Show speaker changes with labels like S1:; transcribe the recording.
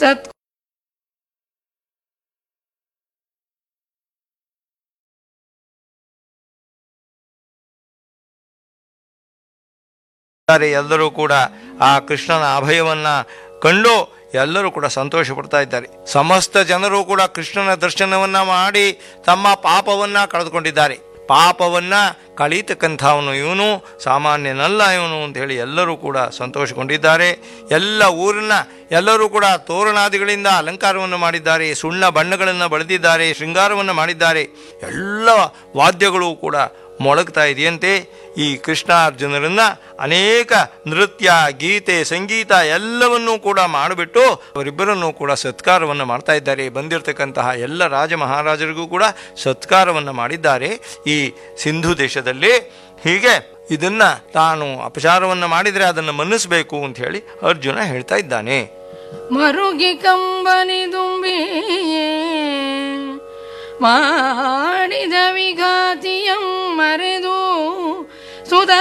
S1: ಸತ್
S2: ಇದ್ದಾರೆ ಎಲ್ಲರೂ ಕೂಡ ಆ ಕೃಷ್ಣನ ಅಭಯವನ್ನ ಕಂಡು ಎಲ್ಲರೂ ಕೂಡ ಸಂತೋಷ ಪಡ್ತಾ ಇದ್ದಾರೆ ಸಮಸ್ತ ಜನರು ಕೂಡ ಕೃಷ್ಣನ ದರ್ಶನವನ್ನ ಮಾಡಿ ತಮ್ಮ ಪಾಪವನ್ನ ಕಳೆದುಕೊಂಡಿದ್ದಾರೆ ಪಾಪವನ್ನ ಕಳೀತಕ್ಕಂಥವನು ಇವನು ಸಾಮಾನ್ಯನಲ್ಲ ಇವನು ಅಂತ ಹೇಳಿ ಎಲ್ಲರೂ ಕೂಡ ಸಂತೋಷಗೊಂಡಿದ್ದಾರೆ ಎಲ್ಲ ಊರನ್ನ ಎಲ್ಲರೂ ಕೂಡ ತೋರಣಾದಿಗಳಿಂದ ಅಲಂಕಾರವನ್ನು ಮಾಡಿದ್ದಾರೆ ಸುಣ್ಣ ಬಣ್ಣಗಳನ್ನು ಬಳದಿದ್ದಾರೆ ಶೃಂಗಾರವನ್ನು ಮಾಡಿದ್ದಾರೆ ಎಲ್ಲ ವಾದ್ಯಗಳು ಕೂಡ ಮೊಳಗ್ತಾ ಇದೆಯಂತೆ ಈ ಕೃಷ್ಣಾರ್ಜುನರನ್ನ ಅನೇಕ ನೃತ್ಯ ಗೀತೆ ಸಂಗೀತ ಎಲ್ಲವನ್ನೂ ಕೂಡ ಮಾಡಿಬಿಟ್ಟು ಅವರಿಬ್ಬರನ್ನೂ ಕೂಡ ಸತ್ಕಾರವನ್ನು ಮಾಡ್ತಾ ಇದ್ದಾರೆ ಬಂದಿರತಕ್ಕಂತಹ ಎಲ್ಲ ರಾಜ ಮಹಾರಾಜರಿಗೂ ಕೂಡ ಸತ್ಕಾರವನ್ನು ಮಾಡಿದ್ದಾರೆ ಈ ಸಿಂಧು ದೇಶದಲ್ಲಿ ಹೀಗೆ ಇದನ್ನ ತಾನು ಅಪಚಾರವನ್ನು ಮಾಡಿದರೆ ಅದನ್ನು ಮನ್ನಿಸಬೇಕು ಅಂತ ಹೇಳಿ ಅರ್ಜುನ ಹೇಳ್ತಾ ಇದ್ದಾನೆ
S1: ಮರುಗಿ ಕಂಬನಿ ದುಂಬಿ ಮಾಡಿದ ವಿಘಾತಿ